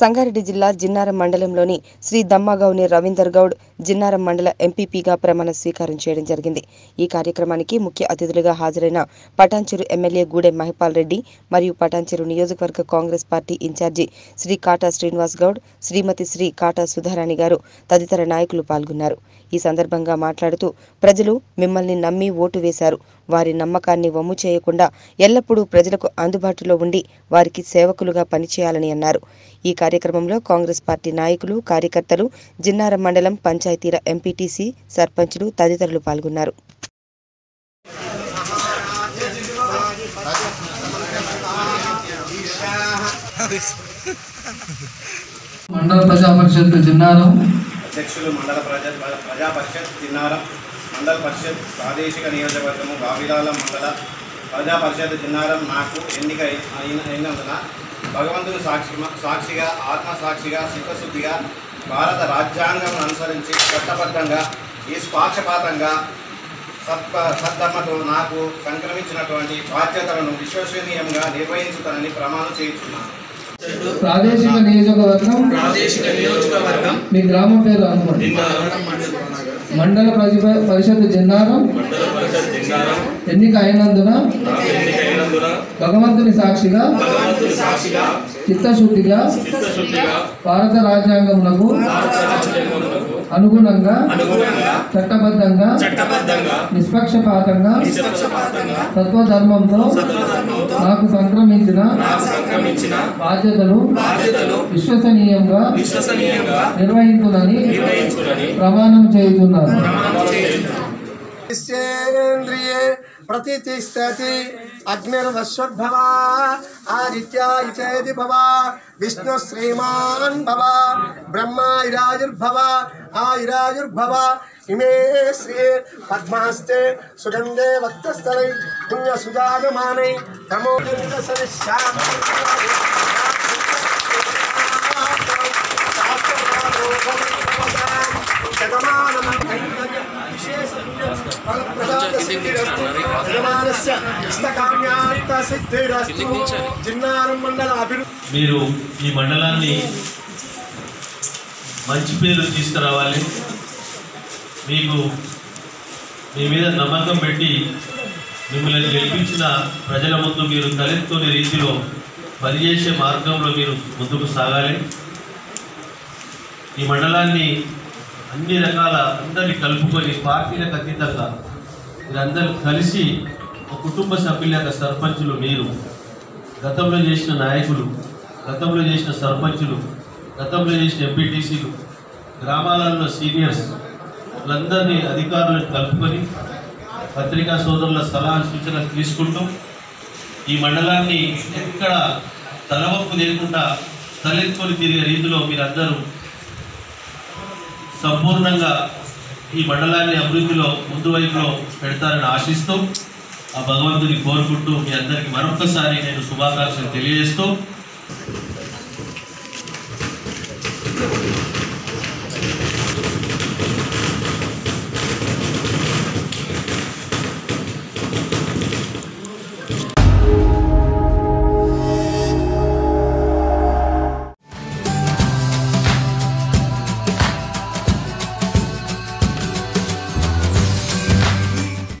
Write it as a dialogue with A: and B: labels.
A: సంగారెడ్డి జిల్లా జిన్నారం మండలంలోని శ్రీ దమ్మగౌని రవీందర్ గౌడ్ జిన్నారం మండల ఎంపీపీగా ప్రమాణ స్వీకారం చేయడం జరిగింది ఈ కార్యక్రమానికి ముఖ్య అతిథులుగా హాజరైన పటాన్చెరు ఎమ్మెల్యే గూడెం మహిపాల్ రెడ్డి మరియు పటాన్చెరు నియోజకవర్గ కాంగ్రెస్ పార్టీ ఇన్ఛార్జి శ్రీ కాటా శ్రీనివాస్ గౌడ్ శ్రీమతి శ్రీ కాటా సుధారాణి గారు తదితర నాయకులు పాల్గొన్నారు ఈ సందర్భంగా మాట్లాడుతూ ప్రజలు మిమ్మల్ని నమ్మి ఓటు వేశారు వారి నమ్మకాన్ని వమ్ము చేయకుండా ఎల్లప్పుడూ ప్రజలకు అందుబాటులో ఉండి వారికి సేవకులుగా పనిచేయాలని అన్నారు ఈ కార్యక్రమంలో కాంగ్రెస్ పార్టీ నాయకులు కార్యకర్తలు జిన్నారం మండలం పంచాయతీల ఎంపీటీసీ సర్పంచులు తదితరులు పాల్గొన్నారు
B: మండల ప్రజా పరిషత్ జిన్నారం
C: అధ్యక్షులు మండల ప్రజా ప్రజా పరిషత్ జిన్నారం మండల పరిషత్ ప్రాదేశిక నియోజకవర్గము బావిలాల మండల ప్రజా పరిషత్ జిన్నారం నాకు ఎన్నిక అయిన అయినందున భగవంతుని సాక్షి సాక్షిగా ఆత్మసాక్షిగా చిత్తశుద్ధిగా భారత రాజ్యాంగం అనుసరించి చట్టబద్ధంగా నిష్పాక్షపాతంగా సత్ప సద్ధర్మతో నాకు సంక్రమించినటువంటి బాధ్యతలను విశ్వసనీయంగా నిర్వహించుతానని ప్రమాణం చేయించున్నాను
B: ప్రాదేశిక నియోజకవర్గం
D: ప్రాదేశిక నియోజకవర్గం
B: మీ గ్రామం పేరు అనుకోండి మండల ప్రజ పరిషత్ జిన్నారం
D: మండల పరిషత్ జింగారం
B: ఎన్నిక అయినందున
D: నాకు ఎన్నికైనందున
B: భగవంతుని సాక్షిగా
D: భగవంతుని సాక్షిగా
B: చిత్తశుద్ధిగా
D: చిత్తశుద్ధిగా
B: భారత రాజ్యాంగములకు
D: భారత రాజ్యాంగములకు
B: అనుగుణంగా
D: అనుగుణంగా
B: చట్టబద్ధంగా
D: చట్టబద్ధంగా
B: నిష్పక్షపాతంగా
D: నిష్పక్షపాతంగా
B: సత్వధర్మంతో
D: సత్వధర్మంతో
B: నాకు సంక్రమించిన
D: నాకు సంక్రమించిన
B: బాధ్యతలు
D: బాధ్యతలు
B: విశ్వసనీయంగా
D: విశ్వసనీయంగా
B: నిర్వహించునని
D: నిర్వహించునని
B: ప్రమాణం చేయుతున్నాను
D: ప్రమాణం చేస్తున్నాను
E: ేంద్రియే ప్రతిష్టతి అగ్నిర్వశ్వద్భవ ఆదిత్యాయుచేది భవ విష్ణు శ్రీమాన్ భవ బ్రహ్మాయురాయుర్భవ ఆయురాయుర్భవ ఇమే శ్రీ పద్మాస్తే సుగంధే వక్తస్థలై పుణ్య సుజాగమానై తమో జిన్నారం మండల అభివృద్ధి
F: మీరు ఈ మండలాన్ని మంచి పేరు తీసుకురావాలి మీకు మీ మీద నమ్మకం పెట్టి మిమ్మల్ని గెలిపించిన ప్రజల ముందు మీరు తలెత్తునే రీతిలో పనిచేసే మార్గంలో మీరు ముందుకు సాగాలి ఈ మండలాన్ని అన్ని రకాల అందరినీ కలుపుకొని పార్టీలకు అతీతంగా మీరందరూ కలిసి ఒక కుటుంబ సభ్యుల సర్పంచులు మీరు గతంలో చేసిన నాయకులు గతంలో చేసిన సర్పంచులు గతంలో చేసిన ఎంపీటీసీలు గ్రామాలలో సీనియర్స్ వాళ్ళందరినీ అధికారులను కలుపుకొని పత్రికా సోదరుల సలహా సూచనలు తీసుకుంటూ ఈ మండలాన్ని ఎక్కడ తలవంపు లేకుండా తలెత్తుకొని తిరిగే రీతిలో మీరందరూ సంపూర్ణంగా ఈ మండలాన్ని అభివృద్ధిలో ముందు వైపులో పెడతారని ఆశిస్తూ ఆ భగవంతుని కోరుకుంటూ మీ అందరికీ మరొకసారి నేను శుభాకాంక్షలు తెలియజేస్తూ